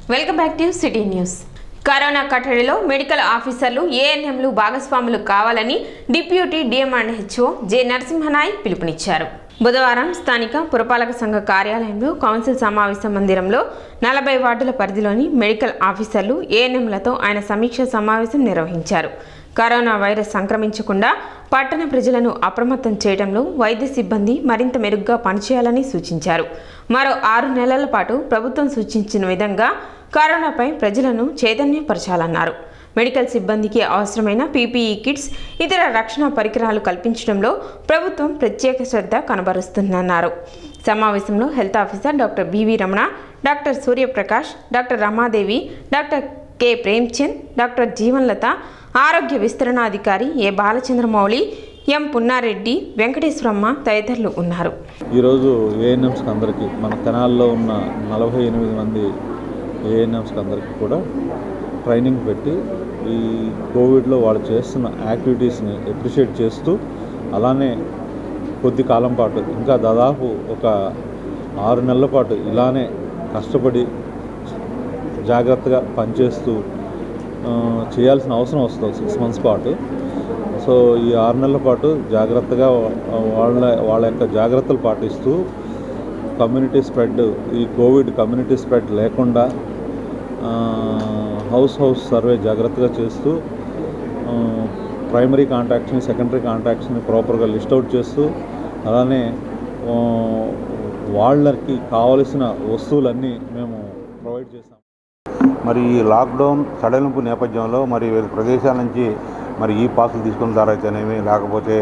welcome back to city news corona కట్టడిలో medical ఆఫీసర్లు ఏఎన్ఎంలు భాగస్వాములు కావాలని డిప్యూటీ డిఎంఆర్హెచ్ఓ జె నరసింహనాయ్ పిలుపునిచ్చారు బుధవారం స్థానిక పురపాలక సంఘ కార్యాలయంలో కౌన్సిల్ సమావేశ మందిరంలో నలభై వార్డుల పరిధిలోని మెడికల్ ఆఫీసర్లు ఏఎన్ఎంలతో ఆయన సమీక్ష సమావేశం నిర్వహించారు కరోనా వైరస్ సంక్రమించకుండా పట్టణ ప్రజలను అప్రమత్తం చేయడంలో వైద్య సిబ్బంది మరింత మెరుగ్గా పనిచేయాలని సూచించారు మరో ఆరు నెలల పాటు ప్రభుత్వం సూచించిన విధంగా కరోనాపై ప్రజలను చైతన్యపరచాలన్నారు మెడికల్ సిబ్బందికి అవసరమైన పీపీఈ కిట్స్ ఇతర రక్షణ పరికరాలు కల్పించడంలో ప్రభుత్వం ప్రత్యేక శ్రద్ధ కనబరుస్తుందన్నారు సమావేశంలో health officer doctor BV Ramana doctor Suryaprakash doctor Ramadevi doctor K Premchand doctor Jeevanlatha ఆరోగ్య విస్తరణాధికారి ఏ బాలచంద్రమౌళి ఎం పున్నారెడ్డి వెంకటేశ్వరమ్మ తదితరులు ఉన్నారు ఈరోజు ఏఎన్ఎంస్కి అందరికీ మన తెనాల్లో ఉన్న నలభై ఎనిమిది మంది ఏఎన్ఎంస్కి అందరికీ కూడా ట్రైనింగ్ పెట్టి ఈ కోవిడ్లో వాళ్ళు చేస్తున్న యాక్టివిటీస్ని అప్రిషియేట్ చేస్తూ అలానే కొద్ది కాలం పాటు ఇంకా దాదాపు ఒక ఆరు నెలల పాటు ఇలానే కష్టపడి జాగ్రత్తగా పనిచేస్తూ ఆ, చేయాల్సిన అవసరం వస్తుంది సిక్స్ మంత్స్ పాటు సో ఈ ఆరు నెలల పాటు జాగ్రత్తగా వా- వాళ్ళ వాళ్ళ యొక్క జాగ్రత్తలు పాటిస్తూ కమ్యూనిటీ స్ప్రెడ్ ఈ కోవిడ్ కమ్యూనిటీ స్ప్రెడ్ లేకుండా ఆ, హౌస్ హౌస్ సర్వే జాగ్రత్తగా చేస్తూ ఆ, ప్రైమరీ కాంటాక్ట్స్ని సెకండరీ కాంటాక్ట్స్ని ప్రాపర్గా లిస్ట్ అవుట్ చేస్తూ అలానే ఆ, వాళ్ళకి కావలసిన వస్తువులన్నీ మేము ప్రొవైడ్ చేస్తాం మరి ఈ లాక్డౌన్ సడలింపు నేపథ్యంలో మరి వివిధ ప్రదేశాల నుంచి మరి ఈ పాసులు తీసుకున్న ద్వారా అయితేనేమి లేకపోతే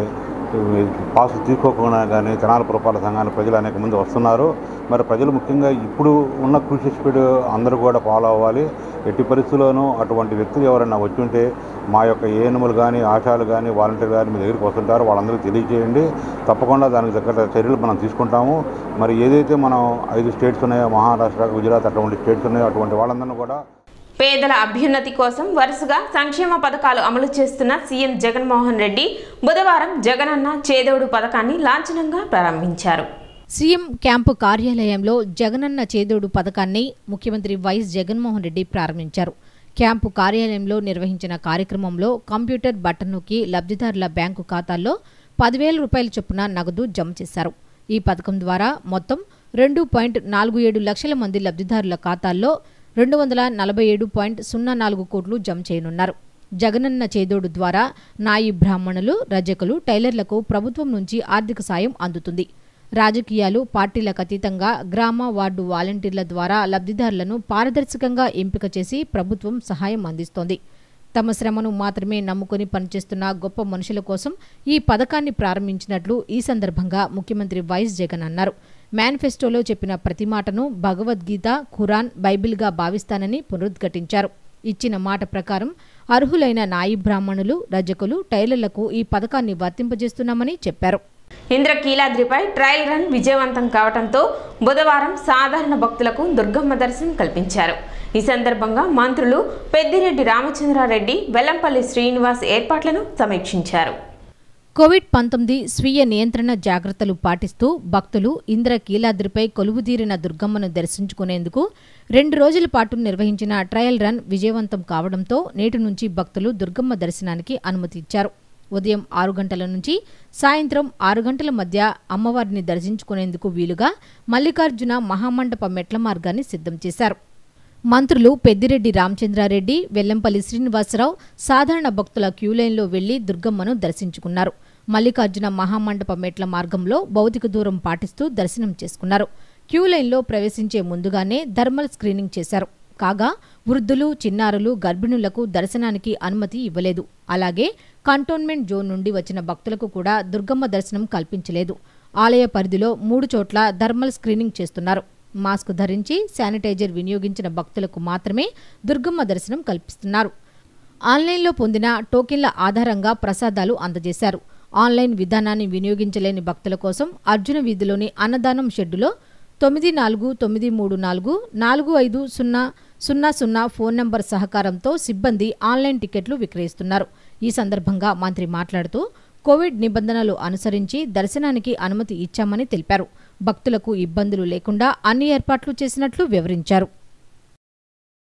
ఈ పాసులు తీసుకోకుండా కానీ తెనాల పురపాలక సంఘానికి ప్రజలు అనేక మంది వస్తున్నారు మరి ప్రజలు ముఖ్యంగా ఇప్పుడు ఉన్న కృషి స్పీడ్ అందరూ కూడా ఫాలో అవ్వాలి ఎట్టి పరిస్థితుల్లోనూ అటువంటి వ్యక్తులు ఎవరైనా వచ్చి ఉంటే మా యొక్క ఏనుములు కానీ ఆశాలు కానీ వాలంటీర్ కానీ మీ దగ్గరికి వస్తుంటారో వాళ్ళందరికీ తెలియజేయండి తప్పకుండా దానికి దగ్గర చర్యలు మనం తీసుకుంటాము మరి ఏదైతే మనం ఐదు స్టేట్స్ ఉన్నాయో మహారాష్ట్ర గుజరాత్ అటువంటి స్టేట్స్ ఉన్నాయో అటువంటి వాళ్ళందరినీ కూడా పేదల అభ్యున్నతి కోసం వరుసగా సంక్షేమ పథకాలు అమలు చేస్తున్న సీఎం జగన్మోహన్ రెడ్డి బుధవారం జగనన్న చేదోడు పథకాన్ని లాంఛనంగా ప్రారంభించారు సీఎం క్యాంపు కార్యాలయంలో జగనన్న చేదోడు పథకాన్ని ముఖ్యమంత్రి వైఎస్ జగన్మోహన్ రెడ్డి ప్రారంభించారు క్యాంపు కార్యాలయంలో నిర్వహించిన కార్యక్రమంలో కంప్యూటర్ బటన్ నొక్కి లబ్ధిదారుల బ్యాంకు ఖాతాల్లో పదివేల రూపాయల చొప్పున నగదు జమ చేశారు ఈ పథకం ద్వారా మొత్తం రెండు పాయింట్ నాలుగు ఏడు లక్షల మంది లబ్ధిదారుల ఖాతాల్లో రెండు వందల నలభై ఏడు పాయింట్ సున్నా నాలుగు కోట్లు జమ చేయనున్నారు జగనన్న చేదోడు ద్వారా నాయి బ్రాహ్మణులు రజకులు టైలర్లకు ప్రభుత్వం నుంచి ఆర్థిక సాయం అందుతుంది రాజకీయాలు పార్టీలకు అతీతంగా గ్రామ వార్డు వాలంటీర్ల ద్వారా లబ్ధిదారులను పారదర్శకంగా ఎంపిక చేసి ప్రభుత్వం సహాయం అందిస్తోంది తమ శ్రమను మాత్రమే నమ్ముకుని పనిచేస్తున్న గొప్ప మనుషుల కోసం ఈ పథకాన్ని ప్రారంభించినట్లు ఈ సందర్భంగా ముఖ్యమంత్రి వైఎస్ జగన్ అన్నారు మేనిఫెస్టోలో చెప్పిన ప్రతి మాటను భగవద్గీత ఖురాన్ బైబిల్గా భావిస్తానని పునరుద్ఘాటించారు ఇచ్చిన మాట ప్రకారం అర్హులైన నాయి బ్రాహ్మణులు రజకులు టైలర్లకు ఈ పథకాన్ని వర్తింపజేస్తున్నామని చెప్పారు ఇంద్రకీలాద్రిపై ట్రయల్ రన్ విజయవంతం కావడంతో బుధవారం సాధారణ భక్తులకు దుర్గమ్మ దర్శనం కల్పించారు ఈ సందర్భంగా మంత్రులు పెద్దిరెడ్డి రామచంద్రారెడ్డి వెల్లంపల్లి శ్రీనివాస్ ఏర్పాట్లను సమీక్షించారు కోవిడ్ పంతొమ్మిది స్వీయ నియంత్రణ జాగ్రత్తలు పాటిస్తూ భక్తులు ఇంద్ర కీలాద్రిపై కొలువుదీరిన దుర్గమ్మను దర్శించుకునేందుకు రెండు రోజుల పాటు నిర్వహించిన ట్రయల్ రన్ విజయవంతం కావడంతో నేటి నుంచి భక్తులు దుర్గమ్మ దర్శనానికి అనుమతి ఇచ్చారు ఉదయం ఆరు గంటల నుంచి సాయంత్రం ఆరు గంటల మధ్య అమ్మవారిని దర్శించుకునేందుకు వీలుగా మల్లికార్జున మహామండప మెట్ల మార్గాన్ని సిద్ధం చేశారు మంత్రులు పెద్దిరెడ్డి రామచంద్రారెడ్డి వెల్లంపల్లి శ్రీనివాసరావు సాధారణ భక్తుల క్యూలైన్లో వెళ్లి దుర్గమ్మను దర్శించుకున్నారు మల్లికార్జున మహామండప మెట్ల మార్గంలో భౌతిక దూరం పాటిస్తూ దర్శనం చేసుకున్నారు క్యూలైన్లో ప్రవేశించే ముందుగానే థర్మల్ స్క్రీనింగ్ చేశారు కాగా వృద్ధులు చిన్నారులు గర్భిణులకు దర్శనానికి అనుమతి ఇవ్వలేదు అలాగే కంటోన్మెంట్ జోన్ నుండి వచ్చిన భక్తులకు కూడా దుర్గమ్మ దర్శనం కల్పించలేదు ఆలయ పరిధిలో మూడు చోట్ల థర్మల్ స్క్రీనింగ్ చేస్తున్నారు మాస్క్ ధరించి శానిటైజర్ వినియోగించిన భక్తులకు మాత్రమే దుర్గమ్మ దర్శనం కల్పిస్తున్నారు ఆన్లైన్లో పొందిన టోకెన్ల ఆధారంగా ప్రసాదాలు అందజేశారు ఆన్లైన్ విధానాన్ని వినియోగించలేని భక్తుల కోసం అర్జున వీధిలోని అన్నదానం షెడ్డులో తొమ్మిది నాలుగు తొమ్మిది మూడు నాలుగు నాలుగు ఐదు సున్నా సున్నా సున్నా ఫోన్ నంబర్ సహకారంతో సిబ్బంది ఆన్లైన్ టికెట్లు విక్రయిస్తున్నారు ఈ సందర్భంగా మంత్రి మాట్లాడుతూ కోవిడ్ నిబంధనలు అనుసరించి దర్శనానికి అనుమతి ఇచ్చామని తెలిపారు భక్తులకు ఇబ్బందులు లేకుండా అన్ని ఏర్పాట్లు చేసినట్లు వివరించారు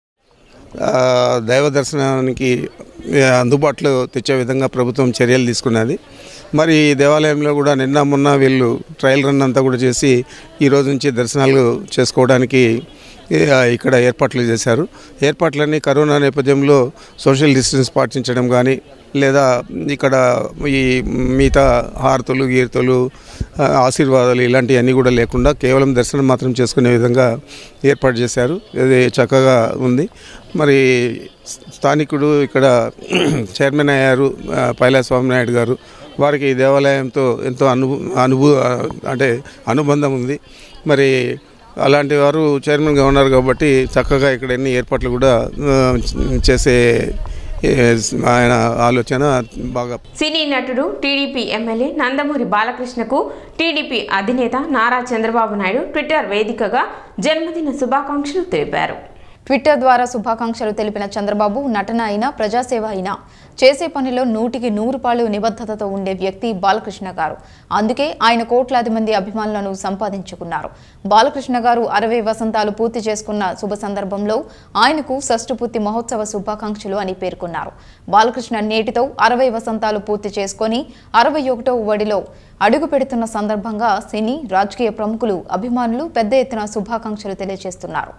ఆ, దైవ దర్శనానికి ఆ, అందుబాటులో తెచ్చే విధంగా ప్రభుత్వం చర్యలు తీసుకున్నది మరి ఈ దేవాలయంలో కూడా నిన్న మొన్న వీళ్ళు ట్రయల్ రన్ అంతా కూడా చేసి ఈ రోజు నుంచి దర్శనాలు చేసుకోవడానికి ఆ, ఇక్కడ ఏర్పాట్లు చేశారు ఏర్పాట్లన్నీ కరోనా నేపథ్యంలో సోషల్ డిస్టెన్స్ పాటించడం కానీ లేదా ఇక్కడ ఈ మిగతా హారతులు గీర్తలు ఆ, ఆశీర్వాదాలు ఇలాంటివన్నీ కూడా లేకుండా కేవలం దర్శనం మాత్రం చేసుకునే విధంగా ఏర్పాటు చేశారు ఇది చక్కగా ఉంది మరి స్థానికుడు ఇక్కడ చైర్మన్ అయ్యారు ఆ, పైలా స్వామినాయుడు గారు వారికి ఈ దేవాలయంతో ఎంతో అను అనుభూ అంటే అనుబంధం ఉంది మరి అలాంటి వారు చైర్మన్గా ఉన్నారు కాబట్టి చక్కగా ఇక్కడ ఎన్ని ఏర్పాట్లు కూడా ఆ, చేసే ఏ, ఆయన ఆలోచన బాగా సినీ నటుడు టీడీపీ ఎమ్మెల్యే నందమూరి బాలకృష్ణకు టీడీపీ అధినేత నారా చంద్రబాబు నాయుడు ట్విట్టర్ వేదికగా జన్మదిన శుభాకాంక్షలు తెలిపారు ట్విట్టర్ ద్వారా శుభాకాంక్షలు తెలిపిన చంద్రబాబు నటన అయినా ప్రజాసేవ అయినా చేసే పనిలో నూటికి నూరు పాళ్ళు నిబద్ధతతో ఉండే వ్యక్తి బాలకృష్ణ గారు అందుకే ఆయన కోట్లాది మంది అభిమానులను సంపాదించుకున్నారు బాలకృష్ణ గారు అరవై వసంతాలు పూర్తి చేసుకున్న శుభ సందర్భంలో ఆయనకు షష్ఠపూర్తి మహోత్సవ శుభాకాంక్షలు అని పేర్కొన్నారు బాలకృష్ణ నేటితో అరవై వసంతాలు పూర్తి చేసుకొని అరవై ఒకటో వడిలో అడుగు పెడుతున్న సందర్భంగా సినీ రాజకీయ ప్రముఖులు అభిమానులు పెద్ద ఎత్తున శుభాకాంక్షలు తెలియజేస్తున్నారు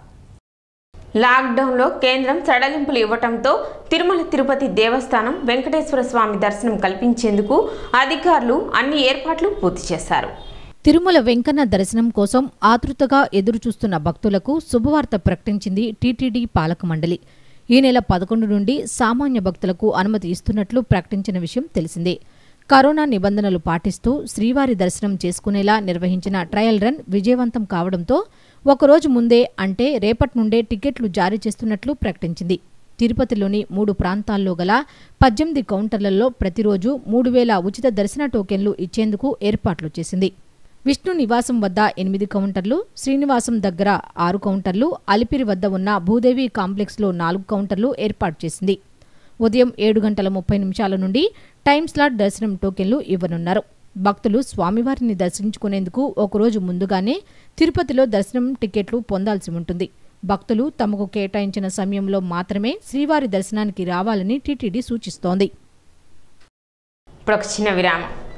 లాక్డౌన్లో కేంద్రం సడలింపులు ఇవ్వటంతో తిరుమల తిరుపతి దేవస్థానం వెంకటేశ్వర స్వామి దర్శనం కల్పించేందుకు అధికారులు అన్ని ఏర్పాట్లు పూర్తి చేశారు తిరుమల వెంకన్న దర్శనం కోసం ఆతృతగా ఎదురుచూస్తున్న భక్తులకు శుభవార్త ప్రకటించింది టీటీడీ పాలక మండలి ఈ నెల పదకొండు నుండి సామాన్య భక్తులకు అనుమతి ఇస్తున్నట్లు ప్రకటించిన విషయం తెలిసిందే కరోనా నిబంధనలు పాటిస్తూ శ్రీవారి దర్శనం చేసుకునేలా నిర్వహించిన ట్రయల్ రన్ విజయవంతం కావడంతో ఒకరోజు ముందే అంటే రేపటి నుండే టికెట్లు జారీ చేస్తున్నట్లు ప్రకటించింది తిరుపతిలోని మూడు ప్రాంతాల్లో గల పద్దెనిమిది కౌంటర్లలో ప్రతిరోజు మూడు వేల ఉచిత దర్శన టోకెన్లు ఇచ్చేందుకు ఏర్పాట్లు చేసింది విష్ణు నివాసం వద్ద ఎనిమిది కౌంటర్లు శ్రీనివాసం దగ్గర ఆరు కౌంటర్లు అలిపిరి వద్ద ఉన్న భూదేవి కాంప్లెక్స్లో నాలుగు కౌంటర్లు ఏర్పాటు చేసింది ఉదయం ఏడు గంటల ముప్పై నిమిషాల నుండి టైం స్లాట్ దర్శనం టోకెన్లు ఇవ్వనున్నారు భక్తులు స్వామివారిని దర్శించుకునేందుకు ఒకరోజు ముందుగానే తిరుపతిలో దర్శనం టికెట్లు పొందాల్సి ఉంటుంది భక్తులు తమకు కేటాయించిన సమయంలో మాత్రమే శ్రీవారి దర్శనానికి రావాలని టీటీడీ సూచిస్తోంది ఇప్పుడు ఒక చిన్న విరామం